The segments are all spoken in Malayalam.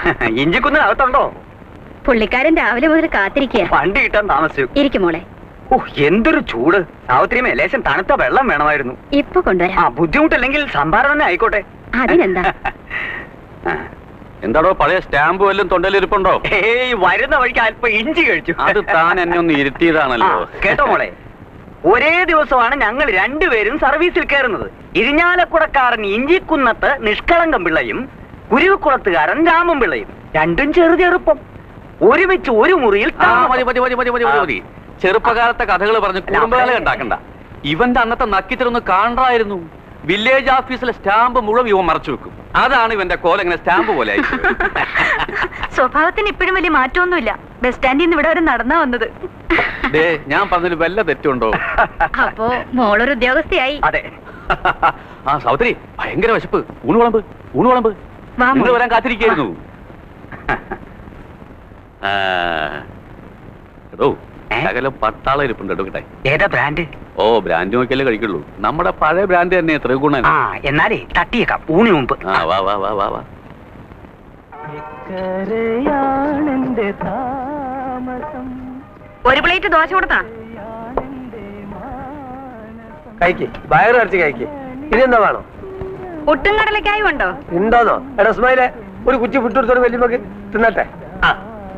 ഇഞ്ചിക്കുന്ന് അകത്തുണ്ടോ പുള്ളിക്കാരൻ രാവിലെ മുതൽ കാത്തിരിക്കുക വണ്ടി കിട്ടാൻ താമസിച്ചു ഇരിക്കും മോളെ ഓ എന്തൊരു ചൂട് സാവിത്രിമേ ലേശം തണുത്ത വെള്ളം വേണമായിരുന്നു ഇപ്പൊ ആ കൊണ്ടുവരാം ബുദ്ധിമുട്ടില്ലെങ്കിൽ സംഭാരം തന്നെ ആയിക്കോട്ടെ അതിനെന്താ എന്താടോ പഴയ സ്റ്റാമ്പ് വല്ലതും തൊണ്ടയിലിരിപ്പുണ്ടോ ഏയ് വരുന്ന വഴിക്ക് അല്പം ഇഞ്ചി കഴിച്ചു അത് താൻ എന്നെ ഒന്ന് ഇരുത്തിയതാണല്ലോ ആ, കേട്ടോ മോളെ ഒരേ ദിവസമാണ് ഞങ്ങൾ രണ്ടുപേരും സർവീസിൽ കയറുന്നത് ഇരിഞ്ഞാലക്കുടക്കാരൻ ഇഞ്ചിക്കുന്നത്ത് നിഷ്കളങ്കം പിള്ളയും കുരുവിക്കുളത്തുകാരൻ രാമൻ പിള്ളയും രണ്ടും ചെറു ചെറുപ്പം ഒരുമിച്ച് ഒരു മുറിയിൽ ആ മതി മതി മതി മതി മതി മതി മതി ചെറുപ്പകാലത്തെ കഥകൾ പറഞ്ഞ് കുടുംബകാലം ഉണ്ടാക്കണ്ട ഇവന്റെ അന്നത്തെ നക്കിത്തരൊന്ന് കാണായിരുന്നു വില്ലേജ് ഓഫീസിലെ സ്റ്റാമ്പ് മുഴുവൻ ഇവൻ മറച്ചു വെക്കും അതാണ് ഇവന്റെ കോല ഇങ്ങനെ സ്റ്റാമ്പ് പോലെ ആയിപ്പോയത്. സ്വഭാവത്തിന് ഇപ്പോഴും വലിയ മാറ്റമൊന്നുമില്ല ബസ് സ്റ്റാൻഡിൽ നിന്ന് ഇവിടെ വരെ നടന്നാ വന്നത് ദേ ഞാൻ പറഞ്ഞതിൽ വല്ല തെറ്റുണ്ടോ അപ്പോ മോളൊരു ഉദ്യോഗസ്ഥയായി അതെ ആ സൗദരി ഭയങ്കര വിശപ്പ് ഊണ് വിളമ്പ് ഊണ് വിളമ്പ് വാ നിങ്ങൾ മോളെ. വരാൻ കാത്തിരിക്കായിരുന്നു ആ. എടോ ഏ? ശകലം പട്ടാളം ഇരിപ്പുണ്ട് എടുക്കട്ടെ ഏതാ ബ്രാൻഡ് ഓ ബ്രാൻഡ് നോക്കിയാലേ കഴിക്കുള്ളൂ നമ്മുടെ പഴയ ബ്രാൻഡ് തന്നെ ത്രിഗുണൻ ആ എന്നാലേ തട്ടിയേക്കാം ഊണിന് മുമ്പ് ആ വാ വാ വാ വാ വാ ഒരു പ്ലേറ്റ് ദോശ കൊടുത്താ കഴിക്ക് വയറ് അടച്ച് കഴിക്ക് ഇനിയെന്താ വേണോ പുട്ടും കടലക്കായും ഉണ്ടോ ഉണ്ടോന്നോ എടാ സ്മൈലെ ഒരു കുച്ചി വിട്ടെടുത്തോട് വലിയമ്മക്ക് തിന്നട്ടെ ആ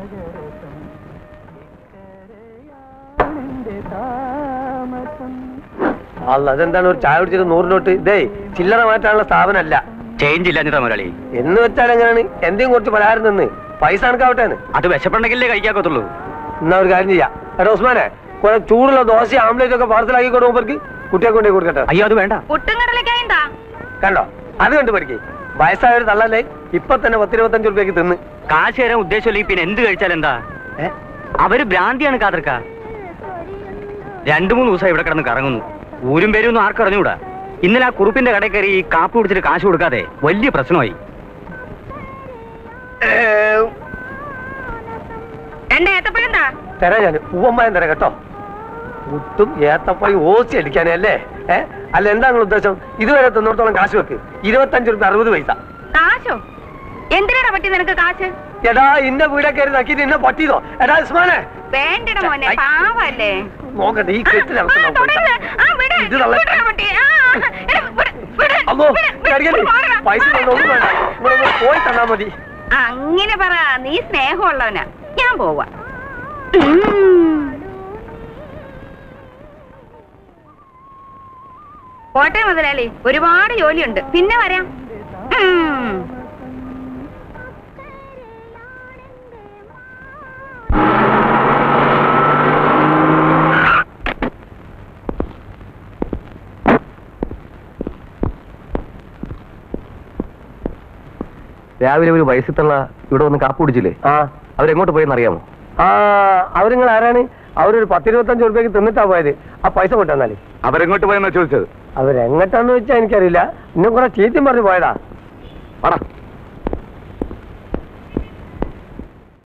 അല്ല അതെന്താണ് ഒരു ചായ കുടിച്ചിട്ട് നൂറ് നോട്ട് ഇതേ ചില്ലറ മാറ്റാനുള്ള സ്ഥാപനമല്ല ചേഞ്ച് ഇല്ലാഞ്ഞിട്ടാ മുരളി എന്ന് വെച്ചാൽ എങ്ങനെയാണ് എന്തെങ്കിലും കുറച്ച് പലഹാരം നിന്ന് പൈസ കണക്കാവട്ടെ എന്ന് അത് വിശപ്പുണ്ടെങ്കിലേ കഴിക്കാക്കത്തുള്ളൂ എന്നാ ഒരു കാര്യം ചെയ്യാം എടാ ഉസ്മാനെ കുറെ ചൂടുള്ള ദോശ ആംപ്ലേറ്റ് ഒക്കെ പാർസലാക്കി കൊടുക്കുമ്പോർക്ക് കുട്ടിയെ കൊണ്ടേ കൊടുക്കട്ടെ അയ്യോ അത് വേണ്ട പുട്ടും കടലക്കായും താ കണ്ടോ അത് കണ്ടു പഠിക്കേ വയസ്സായ ഒരു തള്ളല്ലേ ഇപ്പൊ തന്നെ പത്തിരുപത്തഞ്ച് റുപ്യക്ക് തിന്ന് കാശ് തരാൻ ഉദ്ദേശമില്ലെങ്കിൽ പിന്നെ എന്ത് കഴിച്ചാൽ എന്താ ഏ? അവര് ഭ്രാന്തിയാണ് കാതർക്ക രണ്ടു മൂന്ന് ദിവസം ഇവിടെ കിടന്ന് കറങ്ങുന്നു ഊരും പേരും ഒന്നും ആർക്കും അറിഞ്ഞൂടാ ഇന്നലെ ആ കുറുപ്പിന്റെ കടയിൽ കയറി ഈ കാപ്പ് കുടിച്ചിട്ട് കാശ് കൊടുക്കാതെ വലിയ പ്രശ്നമായി ഏ, രണ്ട് ഏത്തപ്പഴം താ തരാം ഞാൻ പൂവമ്മായം തരാം കേട്ടോ മുട്ടും ഏത്തപ്പായി ഓസി അടിക്കാനല്ലേ ഏ അല്ല എന്താ നിങ്ങൾ ഉദ്ദേശം ഇതുവരെ തിന്നോടത്തോളം കാശ് വെക്ക് ഇരുപത്തഞ്ച് റുപ്യ അറുപത് പൈസ കാശോ എന്തിനാടാ പറ്റി നിനക്ക് കാശ് എടാ ഇന്ന വീടെ കയറി നക്കിയിട്ട് ഇന്നെ പറ്റിയതോ എടാ ഉസ്മാനെ വേണ്ടട മോനെ ഐ. പാവല്ലേ നോക്കട്ടെ ഈ ആ, കെട്ടിനകത്ത് തുടരുത്. ആ, വിട്. ഇത് തള്ള- വിടെടാ പട്ടി. ആ, എടാ, വിട്, വിട്, അമ്മോ വിട്, വിട്, കടിക്കല്ലേ മാറടാ. പൈസ ഒന്നും വേണ്ട നിങ്ങളൊന്ന് പോയി തന്നാ മതി അങ്ങനെ പറ നീ സ്നേഹമുള്ളവനാ ഞാൻ പോവാ പോട്ടെ മുതലാളി ഒരുപാട് ജോലിയുണ്ട് പിന്നെ വരാം ഉം. രാവിലെ ഒരു വയസ്സിത്തുള്ള ഇവിടെ വന്ന് കാപ്പ് കുടിച്ചില്ലേ ആ അവരെങ്ങോട്ട് പോയെന്ന് അറിയാമോ ആ അവരിങ്ങൾ ആരാണ് അവരൊരു പത്തിരുപത്തഞ്ച് റുപ്യക്ക് തിന്നിട്ടാ പോയത് ആ പൈസ കൊണ്ടുവന്നാലേ അവരെങ്ങോട്ട് പോയെന്നാ ചോദിച്ചത് അവരെങ്ങട്ടാന്ന് വെച്ചാ എനിക്കറിയില്ല ഇന്നും കുറെ ചീത്തയും പറഞ്ഞു പോയതാ പറ